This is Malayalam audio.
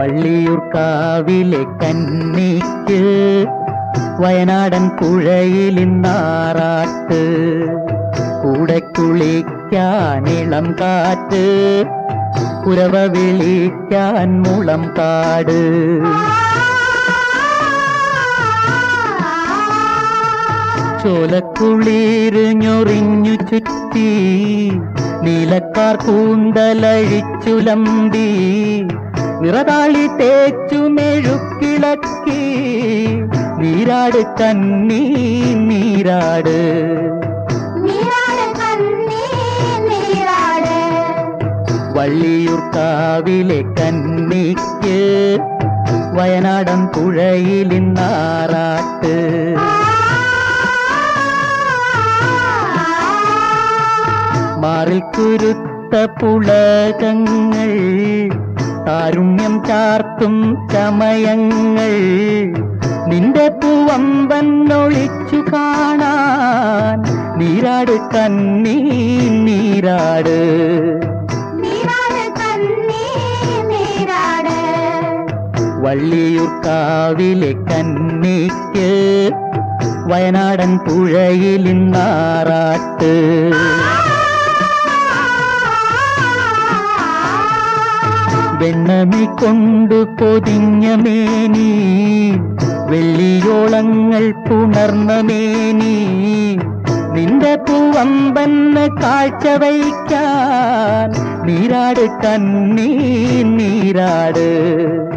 വള്ളിയൂർക്കാവിലെ കന്നിക്ക് വയനാടൻ പുഴയിലിന്നാറാട്ട് കൂടെ കുളിക്കാൻ ഇളം കാറ്റ് കുരവ വിളിക്കാൻ മുളം കാട് ചോലക്കുളിര് ഞൊറിഞ്ഞു ചുറ്റി നീലക്കാർ കൂന്തലഴിച്ചുലമ്പി നിറതാളി തേച്ചു മെഴുക്കിളക്കി നീരാട് കണ്ണീ നീരാട് നീരാട് കണ്ണീ നീരാട് വള്ളിയൂർക്കാവിലെ കന്നിക്ക് വയനാടൻ പുഴയിലിന്നാറാട്ട് മാറിൽ കുരുത്ത പുളകങ്ങൾ താരുണ്യം ചാർത്തും ചമയങ്ങൾ നിന്റെ പൂവമ്പന്നൊളിച്ചു കാണാൻ നീരാട് കണ്ണീ നീരാട് നീരാട് കണ്ണീ നീരാട് വള്ളിയൂർക്കാവിലെ കന്നിക്ക് വയനാടൻ പുഴയിലിന്നാറാട്ട് വെണ്ണമി കൊണ്ടു പൊതിഞ്ഞ മേനി വെള്ളിയോളങ്ങൾ പുണർന്ന മേനി നിന്റെ പൂവമ്പന്ന് കാഴ്ച വയ്ക്കാൻ നീരാട് കണ്ണീ നീരാട്